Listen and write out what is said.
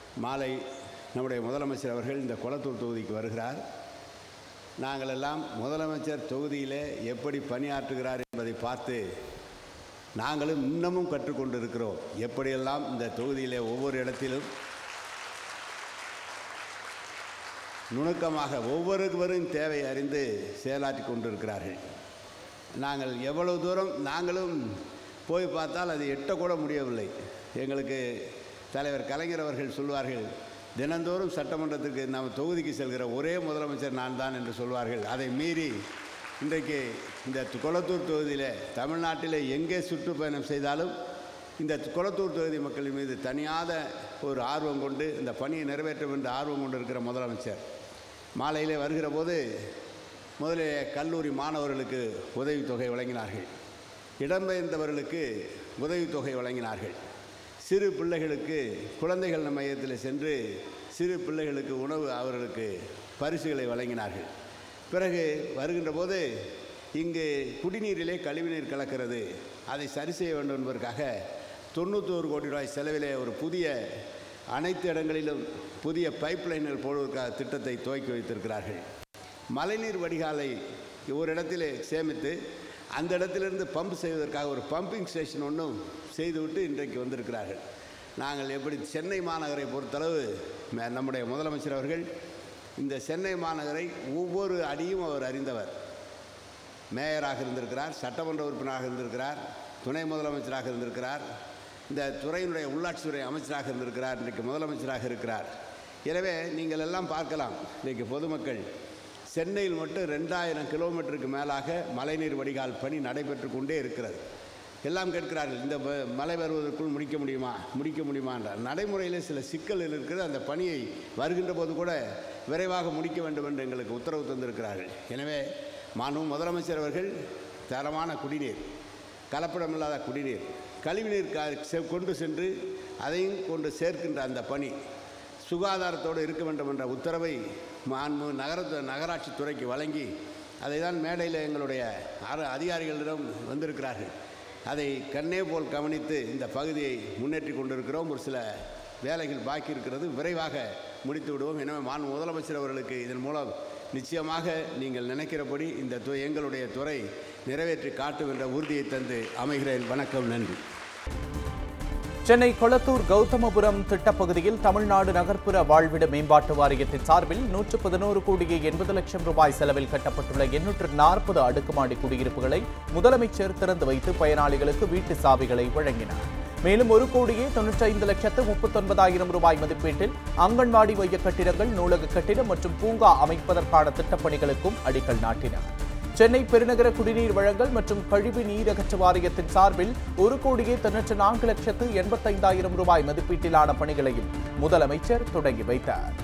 மாலை நம்முடைய முதலமைச்சர் அவர்கள் இந்த கொளத்தூர் தொகுதிக்கு வருகிறார் நாங்கள் எல்லாம் முதலமைச்சர் தொகுதியிலே எப்படி பணியாற்றுகிறார் என்பதை பார்த்து நாங்களும் இன்னமும் கற்றுக்கொண்டு இருக்கிறோம் எப்படியெல்லாம் இந்த தொகுதியிலே ஒவ்வொரு இடத்திலும் நுணுக்கமாக ஒவ்வொருவரும் தேவை அறிந்து செயலாற்றி கொண்டிருக்கிறார்கள் நாங்கள் எவ்வளவு தூரம் நாங்களும் போய் பார்த்தால் அது எட்டக்கூட முடியவில்லை எங்களுக்கு தலைவர் கலைஞர் அவர்கள் சொல்வார்கள் தினந்தோறும் சட்டமன்றத்துக்கு நாம் தொகுதிக்கு செல்கிற ஒரே முதலமைச்சர் நான் தான் என்று சொல்வார்கள் அதை மீறி இன்றைக்கு இந்த கொளத்தூர் தொகுதியில் தமிழ்நாட்டில் எங்கே சுற்றுப்பயணம் செய்தாலும் இந்த கொளத்தூர் தொகுதி மக்களின் மீது தனியாத ஒரு ஆர்வம் கொண்டு இந்த பணியை நிறைவேற்றும் என்று ஆர்வம் கொண்டு இருக்கிற முதலமைச்சர் மாலையிலே வருகிற போது முதலில் கல்லூரி மாணவர்களுக்கு உதவித்தொகை வழங்கினார்கள் இடம்பெயர்ந்தவர்களுக்கு உதவித்தொகை வழங்கினார்கள் சிறு பிள்ளைகளுக்கு குழந்தைகள் மையத்தில் சென்று சிறு பிள்ளைகளுக்கு உணவு அவர்களுக்கு பரிசுகளை வழங்கினார்கள் பிறகு வருகின்ற போது இங்கு குடிநீரிலே கழிவுநீர் கலக்கிறது அதை சரி செய்ய வேண்டும் என்பதற்காக தொண்ணூத்தோரு கோடி ரூபாய் செலவிலே ஒரு புதிய அனைத்து இடங்களிலும் புதிய பைப் லைன்கள் போடுவதற்காக திட்டத்தை துவக்கி வைத்திருக்கிறார்கள் மழைநீர் வடிகாலை ஒரு இடத்திலே சேமித்து அந்த இடத்திலிருந்து பம்ப் செய்வதற்காக ஒரு பம்பிங் ஸ்டேஷன் ஒன்றும் செய்துவிட்டு இன்றைக்கு வந்திருக்கிறார்கள் நாங்கள் எப்படி சென்னை மாநகரை பொறுத்தளவு ம- நம்முடைய முதலமைச்சர் அவர்கள் இந்த சென்னை மாநகரை ஒவ்வொரு அடியும் அவர் அறிந்தவர் மேயராக இருந்திருக்கிறார் சட்டமன்ற உறுப்பினராக இருந்திருக்கிறார் துணை முதலமைச்சராக இருந்திருக்கிறார் இந்த துறையினுடைய உள்ளாட்சித்துறை அமைச்சராக இருந்திருக்கிறார் இன்றைக்கு முதலமைச்சராக இருக்கிறார் எனவே நீங்கள் எல்லாம் பார்க்கலாம் இன்றைக்கு பொதுமக்கள் சென்னையில் மட்டும் ரெண்டாயிரம் கிலோமீட்டருக்கு மேலாக மழைநீர் வடிகால் பணி நடைபெற்று கொண்டே இருக்கிறது எல்லாம் கேட்கிறார்கள் இந்த ப- மழை வருவதற்குள் முடிக்க முடியுமா முடிக்க முடியுமா என்றார் நடைமுறையில் சில சிக்கல்கள் இருக்கிறது அந்த பணியை வருகின்ற போது கூட விரைவாக முடிக்க வேண்டும் என்று எங்களுக்கு உத்தரவு தந்திருக்கிறார்கள் எனவே மாண்பு முதலமைச்சர் அவர்கள் தரமான குடிநீர் கலப்படமில்லாத குடிநீர் கழிவுநீர் க செ- கொண்டு சென்று அதையும் கொண்டு சேர்க்கின்ற அந்த பணி சுகாதாரத்தோடு இருக்க வேண்டும் என்ற உத்தரவை மாண்பு நகர நகராட்சி துறைக்கு வழங்கி அதை தான் மேடையில் எங்களுடைய அர அதிகாரிகளிடம் வந்திருக்கிறார்கள் அதை கண்ணே போல் கவனித்து இந்த பகுதியை முன்னேற்றி கொண்டிருக்கிறோம் ஒரு சில வேலைகள் பாக்கி இருக்கிறது விரைவாக முடித்து விடுவோம் எனவே மாண்பு முதலமைச்சர் அவர்களுக்கு இதன் மூலம் நிச்சயமாக நீங்கள் நினைக்கிறபடி இந்த து எங்களுடைய துறை நிறைவேற்றி காட்டும் என்ற உறுதியை தந்து அமைகிறேன் வணக்கம் நன்றி சென்னை கொளத்தூர் கௌதமபுரம் திட்டப்பகுதியில் தமிழ்நாடு நகர்ப்புற வாழ்விட மேம்பாட்டு வாரியத்தின் சார்பில் நூற்று பதினோரு கோடியே எண்பது லட்சம் ரூபாய் செலவில் கட்டப்பட்டுள்ள எண்ணூற்று நாற்பது அடுக்குமாடி குடியிருப்புகளை முதலமைச்சர் திறந்து வைத்து பயனாளிகளுக்கு வீட்டு சாவிகளை வழங்கினார் மேலும் ஒரு கோடியே தொன்னூற்றி ஐந்து லட்சத்து முப்பத்தொன்பதாயிரம் ரூபாய் மதிப்பீட்டில் அங்கன்வாடி மைய கட்டிடங்கள் நூலக கட்டிடம் மற்றும் பூங்கா அமைப்பதற்கான திட்டப்பணிகளுக்கும் அடிக்கல் நாட்டினார் சென்னை பெருநகர குடிநீர் வழங்கல் மற்றும் கழிவு நீர் அகற்று வாரியத்தின் சார்பில் ஒரு கோடியே தொன்னூற்று நான்கு லட்சத்து எண்பத்தைந்தாயிரம் ரூபாய் மதிப்பீட்டிலான பணிகளையும் முதலமைச்சர் தொடங்கி வைத்தார்